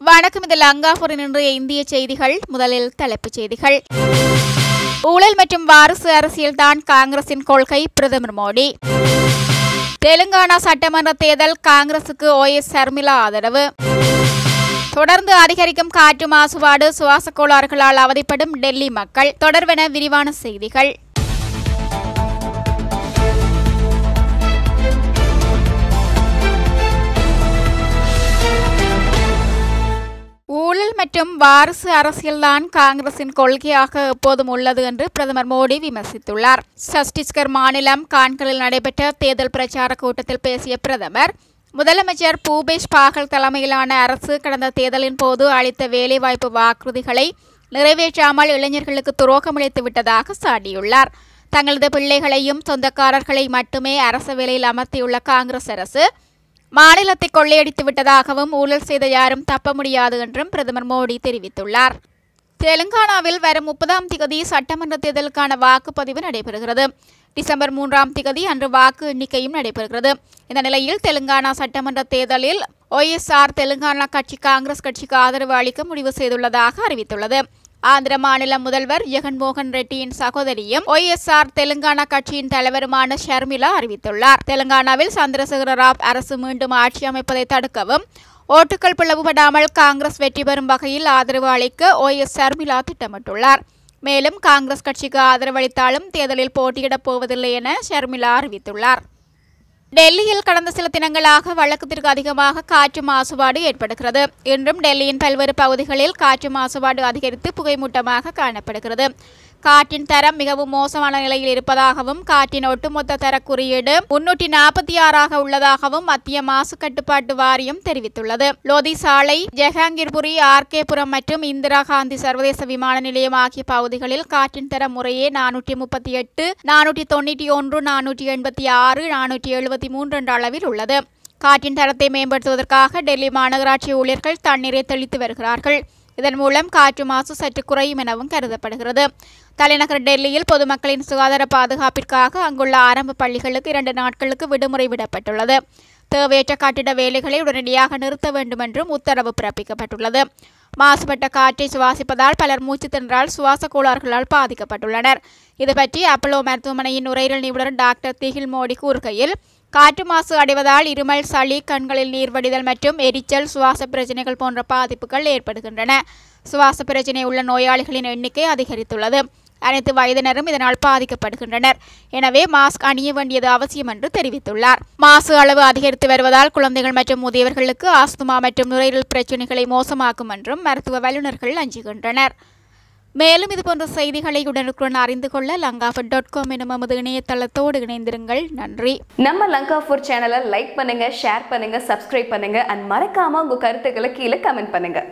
வணக்கம் இது லங்காபுரின் இன்றைய இந்திய செய்திகள் முதலில் தலைப்புச் செய்திகள் ஊழல் மற்றும் வாரிசு அரசியல்தான் காங்கிரசின் கொள்கை பிரதமர் மோடி தெலுங்கானா சட்டமன்ற தேர்தல் காங்கிரசுக்கு ஓஎஸ் சர்மிளா ஆதரவு தொடர்ந்து அதிகரிக்கும் காற்று மாசுபாடு சுவாச கோளாறுகளால் அவதிப்படும் டெல்லி மக்கள் தொடர்வென விரிவான செய்திகள் ஊழல் மற்றும் வாரிசு அரசியல்தான் காங்கிரசின் கொள்கையாக எப்போதும் உள்ளது என்று பிரதமர் மோடி விமர்சித்துள்ளார் சத்தீஸ்கர் மாநிலம் கான்கரில் நடைபெற்ற தேர்தல் பிரச்சார கூட்டத்தில் பேசிய பிரதமர் முதலமைச்சர் பூபேஷ் பாகல் தலைமையிலான அரசு கடந்த தேர்தலின் போது அளித்த வேலைவாய்ப்பு வாக்குறுதிகளை நிறைவேற்றாமல் இளைஞர்களுக்கு துரோகமளித்து விட்டதாக சாடியுள்ளார் தங்களது பிள்ளைகளையும் சொந்தக்காரர்களை மட்டுமே அரசு வேலையில் அமர்த்தியுள்ள காங்கிரஸ் அரசு மாநிலத்தை கொள்ளையடித்து விட்டதாகவும் ஊழல் செய்த யாரும் தப்ப முடியாது என்றும் பிரதமர் மோடி தெரிவித்துள்ளார் தெலுங்கானாவில் வரும் முப்பதாம் திகதி சட்டமன்ற தேர்தலுக்கான வாக்குப்பதிவு நடைபெறுகிறது டிசம்பர் மூன்றாம் திகதி அன்று வாக்கு எண்ணிக்கையும் நடைபெறுகிறது இந்த நிலையில் தெலுங்கானா சட்டமன்ற தேர்தலில் ஒய்எஸ்ஆர் தெலுங்கானா கட்சி காங்கிரஸ் கட்சிக்கு ஆதரவு அளிக்க முடிவு செய்துள்ளதாக அறிவித்துள்ளது ஆந்திர மாநில முதல்வர் ஜெகன்மோகன் ரெட்டியின் சகோதரியும் ஒய்எஸ்ஆர் தெலுங்கானா கட்சியின் தலைவருமான ஷர்மிளா அறிவித்துள்ளார் தெலுங்கானாவில் சந்திரசேகர ராவ் அரசு மீண்டும் ஆட்சி அமைப்பதை தடுக்கவும் ஓட்டுகள் பிளவுபடாமல் காங்கிரஸ் வெற்றி பெறும் வகையில் ஆதரவு அளிக்க ஒய்எஸ் ஷர்மிளா திட்டமிட்டுள்ளார் மேலும் காங்கிரஸ் கட்சிக்கு ஆதரவு அளித்தாலும் தேர்தலில் போட்டியிடப் போவதில்லை என ஷர்மிளா அறிவித்துள்ளார் டெல்லியில் கடந்த சில தினங்களாக வழக்கத்திற்கு அதிகமாக காற்று மாசுபாடு ஏற்படுகிறது இன்றும் டெல்லியின் பல்வேறு பகுதிகளில் காற்று மாசுபாடு அதிகரித்து புகைமூட்டமாக காணப்படுகிறது காற்றின் தரம் மிகவும் மோசமான நிலையில் இருப்பதாகவும் காற்றின் ஒட்டுமொத்த தர குறியீடு முன்னூற்றி நாற்பத்தி ஆறாக உள்ளதாகவும் மத்திய மாசு கட்டுப்பாட்டு வாரியம் தெரிவித்துள்ளது லோதி சாலை ஜெஹாங்கீர்புரி ஆர்கேபுரம் மற்றும் இந்திரா காந்தி சர்வதேச விமான நிலையம் ஆகிய பகுதிகளில் காற்றின் தரம் முறையே நானூற்றி முப்பத்தி எட்டு நானூற்றி தொண்ணூற்றி ஒன்று நானூற்றி எண்பத்தி ஆறு நானூற்றி எழுபத்தி மூன்று என்ற அளவில் உள்ளது காற்றின் தரத்தை மேம்படுத்துவதற்காக டெல்லி மாநகராட்சி ஊழியர்கள் தண்ணீரை தெளித்து வருகிறார்கள் இதன் மூலம் காற்று மாசு சற்று குறையும் எனவும் கருதப்படுகிறது தலைநகர் டெல்லியில் பொதுமக்களின் சுகாதார பாதுகாப்பிற்காக அங்குள்ள ஆரம்ப பள்ளிகளுக்கு இரண்டு நாட்களுக்கு விடுமுறை விடப்பட்டுள்ளது தேவையற்ற கட்டிட வேலைகளை உடனடியாக நிறுத்த வேண்டும் என்றும் உத்தரவு பிறப்பிக்கப்பட்டுள்ளது மாசுபட்ட காற்றை சுவாசிப்பதால் பலர் மூச்சு திணறால் சுவாச கோளாறுகளால் பாதிக்கப்பட்டுள்ளனர் இது பற்றி அப்பலோ மருத்துவமனையின் நுரையீரல் நிபுணர் டாக்டர் திகில் மோடி கூறுகையில் காற்று மாசு அடைவதால் இருமல் சளி கண்களில் நீர் வடிதல் மற்றும் எரிச்சல் சுவாச பிரச்சனைகள் போன்ற பாதிப்புகள் ஏற்படுகின்றன சுவாச பிரச்சனை உள்ள நோயாளிகளின் எண்ணிக்கை அதிகரித்துள்ளது அனைத்து வயதினரும் இதனால் பாதிக்கப்படுகின்றனர் எனவே மாஸ்க் அணிய வேண்டியது அவசியம் என்று தெரிவித்துள்ளார் மாசு அளவு அதிகரித்து வருவதால் குழந்தைகள் மற்றும் முதியவர்களுக்கு ஆஸ்துமா மற்றும் நுரையீரல் பிரச்சனைகளை மோசமாக்கும் என்றும் மருத்துவ வல்லுநர்கள் அஞ்சுகின்றனர் மேலும் இதுபோன்ற செய்திகளை உடனுக்குடன் அறிந்து கொள்ள லங்காஃபட் டாட் காம் எனும் நமது இணையதளத்தோடு இணைந்திருங்கள் நன்றி நம்ம லங்கா ஃபுட் சேனலை லைக் பண்ணுங்க ஷேர் பண்ணுங்க சப்ஸ்கிரைப் பண்ணுங்க அண்ட் மறக்காம உங்க கருத்துக்களை கீழே கமெண்ட் பண்ணுங்க